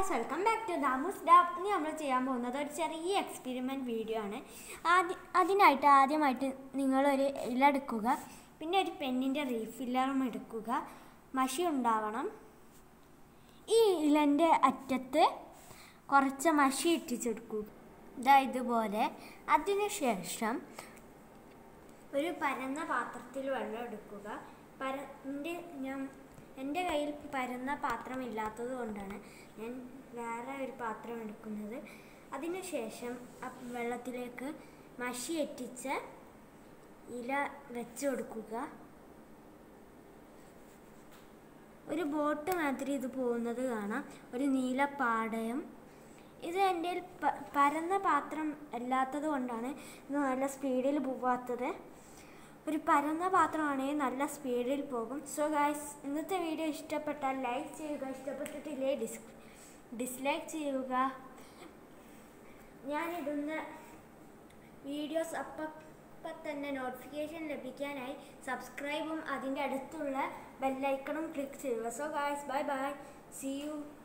guys welcome back to ദാമൂസ് ഡാബ് ഇനി നമ്മൾ ചെയ്യാൻ പോകുന്നത് ഒരു ചെറിയ എക്സ്പെരിമെൻറ്റ് വീഡിയോ ആണ് ആദ്യ അതിനായിട്ട് ആദ്യമായിട്ട് നിങ്ങളൊരു ഇല എടുക്കുക പിന്നെ ഒരു പെന്നിൻ്റെ റീഫില്ലറും എടുക്കുക മഷി ഉണ്ടാവണം ഈ ഇലൻ്റെ അറ്റത്ത് കുറച്ച് മഷി ഇട്ടിച്ചെടുക്കുക ഇതാ ഇതുപോലെ അതിനുശേഷം ഒരു പരന്ന പാത്രത്തിൽ വെള്ളം എടുക്കുക പര എൻ്റെ ഞാൻ എൻ്റെ കയ്യിൽ പരന്ന പാത്രം ഇല്ലാത്തത് കൊണ്ടാണ് ഞാൻ വേറെ ഒരു പാത്രം എടുക്കുന്നത് അതിനുശേഷം ആ വെള്ളത്തിലേക്ക് മഷി എറ്റിച്ച് ഇല വെച്ച് കൊടുക്കുക ഒരു ബോട്ട് മാതിരി ഇത് പോകുന്നത് കാണാം ഒരു നീല പാടയും ഇത് എൻ്റെ കയ്യിൽ പ- പരന്ന പാത്രം അല്ലാത്തത് കൊണ്ടാണ് ഇത് നല്ല സ്പീഡിൽ പോവാത്തത് ഒരു പരന്ന പാത്രമാണെങ്കിൽ നല്ല സ്പീഡിൽ പോകും സോ ഗായ്സ് ഇന്നത്തെ വീഡിയോ ഇഷ്ടപ്പെട്ടാൽ ലൈക്ക് ചെയ്യുക ഇഷ്ടപ്പെട്ടിട്ടില്ലേ ഡിസ് ഡിസ്ലൈക്ക് ചെയ്യുക ഞാനിടുന്ന വീഡിയോസ് അപ്പം തന്നെ നോട്ടിഫിക്കേഷൻ ലഭിക്കാനായി സബ്സ്ക്രൈബും അതിൻ്റെ അടുത്തുള്ള ബെല്ലൈക്കണും ക്ലിക്ക് ചെയ്യുക so guys bye bye see U